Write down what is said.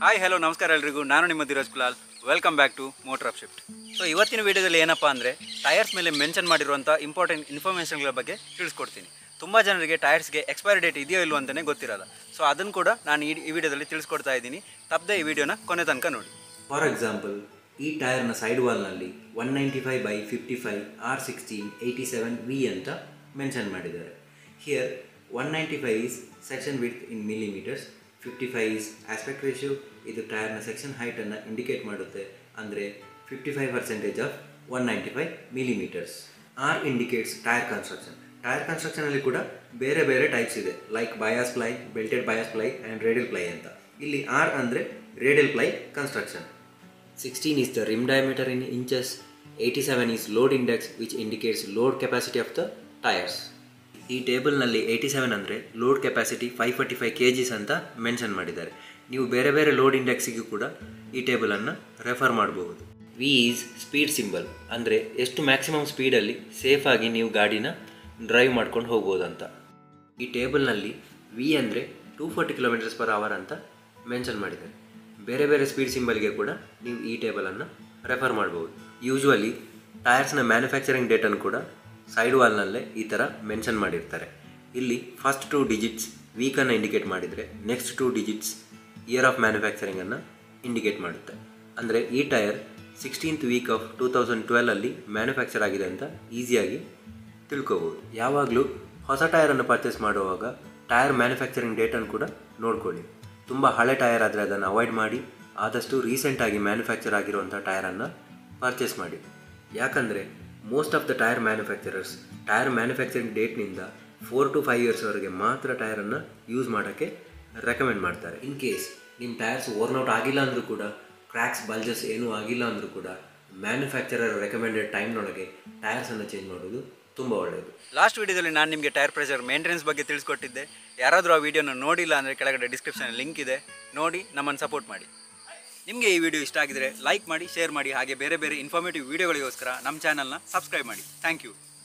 Hi hello ನಮಸ್ಕಾರ ಎಲ್ರಿಗೂ ನಾನು ನಿಮ್ಮ Dheeraj Kulal welcome back to Motor of Shift so ಇವತ್ತಿನ ವಿಡಿಯೋದಲ್ಲಿ ಏನಪ್ಪ ಅಂದರೆ ಟೈರ್ಸ್ ಮೇಲೆ ಮೆನ್ಷನ್ ಮಾಡಿರುವಂಥ ಇಂಪಾರ್ಟೆಂಟ್ ಇನ್ಫಾರ್ಮೇಷನ್ಗಳ ಬಗ್ಗೆ ತಿಳಿಸ್ಕೊಡ್ತೀನಿ ತುಂಬ ಜನರಿಗೆ ಟೈರ್ಸ್ಗೆ ಎಕ್ಸ್ಪೈರಿ ಡೇಟ್ ಇದೆಯೋ ಇಲ್ವೋ ಅಂತಲೇ ಗೊತ್ತಿರಲ್ಲ ಸೊ ಅದನ್ನು ಕೂಡ ನಾನು ಈ ಈ ವಿಡಿಯೋದಲ್ಲಿ ತಿಳಿಸ್ಕೊಡ್ತಾ ಇದ್ದೀನಿ ತಪ್ಪದೆ ಈ ವಿಡಿಯೋನ ಕೊನೆ ತನಕ ನೋಡಿ ಫಾರ್ ಎಕ್ಸಾಂಪಲ್ ಈ ಟೈರ್ನ ಸೈಡ್ ವಾಲ್ನಲ್ಲಿ one ninety five by fifty five R sixteen eighty seven V ಅಂತ ಮೆನ್ಷನ್ ಮಾಡಿದ್ದಾರೆ here one ninety five is section width in millimetres fifty five is aspect ratio ಇದು ಟೈರ್ನ ಸೆಕ್ಷನ್ ಹೈಟನ್ನು ಇಂಡಿಕೇಟ್ ಮಾಡುತ್ತೆ ಅಂದರೆ fifty five percentage of one ninety five millimetres R indicates tyre construction tyre ಕನ್ಸ್ಟ್ರಕ್ಷನಲ್ಲಿ ಕೂಡ ಬೇರೆ ಬೇರೆ ಟೈಪ್ಸ್ ಇದೆ like bias ply belted bias ply and radial ply ಅಂತ ಇಲ್ಲಿ ಆರ್ ಅಂದರೆ radial ply construction 16 is the rim diameter in inches, 87 is load index which indicates load capacity of the tires. ಈ ಟೇಬಲ್ನಲ್ಲಿ ಏಯ್ಟಿ ಸೆವೆನ್ ಅಂದರೆ load capacity five forty five K Gs ಅಂತ mention ಮಾಡಿದ್ದಾರೆ ನೀವು ಬೇರೆ ಬೇರೆ ಲೋಡ್ ಇಂಡೆಕ್ಸಿಗೂ ಕೂಡ ಈ ಟೇಬಲನ್ನು ರೆಫರ್ ಮಾಡಬಹುದು ವಿ ಈಸ್ ಸ್ಪೀಡ್ ಸಿಂಬಲ್ ಅಂದರೆ ಎಷ್ಟು ಮ್ಯಾಕ್ಸಿಮಮ್ ಸ್ಪೀಡಲ್ಲಿ ಸೇಫಾಗಿ ನೀವು ಗಾಡಿನ ಡ್ರೈವ್ ಮಾಡ್ಕೊಂಡು ಹೋಗ್ಬೋದು ಅಂತ ಈ ಟೇಬಲ್ನಲ್ಲಿ ವಿ ಅಂದರೆ two forty kilometres per hour ಅಂತ ಮೆನ್ಷನ್ ಮಾಡಿದ್ದಾರೆ ಬೇರೆ ಬೇರೆ ಸ್ಪೀಡ್ ಸಿಂಬಲ್ಗೆ ಕೂಡ ನೀವು ಈ ಟೇಬಲನ್ನು ರೆಫರ್ ಮಾಡ್ಬೋದು ಯೂಶ್ವಲಿ ಟೈರ್ಸ್ನ ಮ್ಯಾನುಫ್ಯಾಕ್ಚರಿಂಗ್ ಡೇಟನ್ನು ಕೂಡ ಸೈಡ್ ವಾಲ್ನಲ್ಲೇ ಈ ಥರ ಮೆನ್ಷನ್ ಮಾಡಿರ್ತಾರೆ ಇಲ್ಲಿ ಫಸ್ಟ್ ಟೂ ಡಿಜಿಟ್ಸ್ ವೀಕನ್ನು ಇಂಡಿಕೇಟ್ ಮಾಡಿದರೆ next two digits year of ಮ್ಯಾನುಫ್ಯಾಕ್ಚರಿಂಗನ್ನು ಇಂಡಿಕೇಟ್ ಮಾಡುತ್ತೆ ಅಂದರೆ ಈ tyre sixteenth week of two thousand ಟ್ವೆಲಲ್ಲಿ ಮ್ಯಾನುಫ್ಯಾಕ್ಚರ್ ಆಗಿದೆ ಅಂತ ಈಸಿಯಾಗಿ ತಿಳ್ಕೊಬೋದು ಯಾವಾಗಲೂ ಹೊಸ ಟೈರನ್ನು ಪರ್ಚೇಸ್ ಮಾಡುವಾಗ ಟೈರ್ ಮ್ಯಾನುಫ್ಯಾಕ್ಚರಿಂಗ್ ಡೇಟನ್ನು ಕೂಡ ನೋಡ್ಕೊಳ್ಳಿ ತುಂಬ ಹಳೆ ಟೈರ್ ಆದರೆ ಅದನ್ನು ಅವಾಯ್ಡ್ ಮಾಡಿ ಆದಷ್ಟು ರೀಸೆಂಟಾಗಿ ಮ್ಯಾನುಫ್ಯಾಕ್ಚರ್ ಆಗಿರುವಂಥ ಟೈರನ್ನು ಪರ್ಚೇಸ್ ಮಾಡಿ ಯಾಕಂದರೆ most of the tyre manufacturers tyre manufacturing ಡೇಟ್ನಿಂದ ಫೋರ್ ಟು ಫೈವ್ ಇಯರ್ಸ್ವರೆಗೆ ಮಾತ್ರ ಟೈರನ್ನು ಯೂಸ್ ಮಾಡೋಕ್ಕೆ ರೆಕಮೆಂಡ್ ಮಾಡ್ತಾರೆ ಇನ್ ಕೇಸ್ ನಿಮ್ಮ ಟೈರ್ಸ್ ಓವರ್ನೌಟ್ ಆಗಿಲ್ಲ ಅಂದರೂ ಕೂಡ ಕ್ರ್ಯಾಕ್ಸ್ ಬಲ್ಜಸ್ ಏನೂ ಆಗಿಲ್ಲ ಅಂದರೂ ಕೂಡ ಮ್ಯಾನುಫ್ಯಾಕ್ಚರರ್ ರೆಕಮೆಂಡೆಡ್ ಟೈಮ್ನೊಳಗೆ ಟೈರ್ಸನ್ನು ಚೇಂಜ್ ಮಾಡೋದು ತುಂಬ ಒಳ್ಳೆಯದು ಲಾಸ್ಟ್ ವಿಡಿಯೋದಲ್ಲಿ ನಾನು ನಿಮಗೆ ಟೈರ್ ಪ್ರೆಷರ್ ಮೇಂಟೆನೆನ್ಸ್ ಬಗ್ಗೆ ತಿಳಿಸ್ಕೊಟ್ಟಿದ್ದೆ ಯಾರಾದರೂ ಆ ವಿಡಿಯೋನ ನೋಡಿಲ್ಲ ಅಂದರೆ ಕೆಳಗಡೆ ಡಿಸ್ಕ್ರಿಪ್ಷನ್ ಲಿಂಕ್ ಇದೆ ನೋಡಿ ನಮ್ಮನ್ನು ಸಪೋರ್ಟ್ ಮಾಡಿ ನಿಮಗೆ ಈ ವಿಡಿಯೋ ಇಷ್ಟ ಆಗಿದ್ರೆ ಲೈಕ್ ಮಾಡಿ ಶೇರ್ ಮಾಡಿ ಹಾಗೆ ಬೇರೆ ಬೇರೆ ಇನ್ಫಾರ್ಮೇಟಿವ್ ವಿಡಿಯೋಗಳಿಗೋಸ್ಕರ ನಮ್ಮ ಚಾನಲ್ನ ಸಬ್ಸ್ಕ್ರೈಬ್ ಮಾಡಿ ಥ್ಯಾಂಕ್ ಯು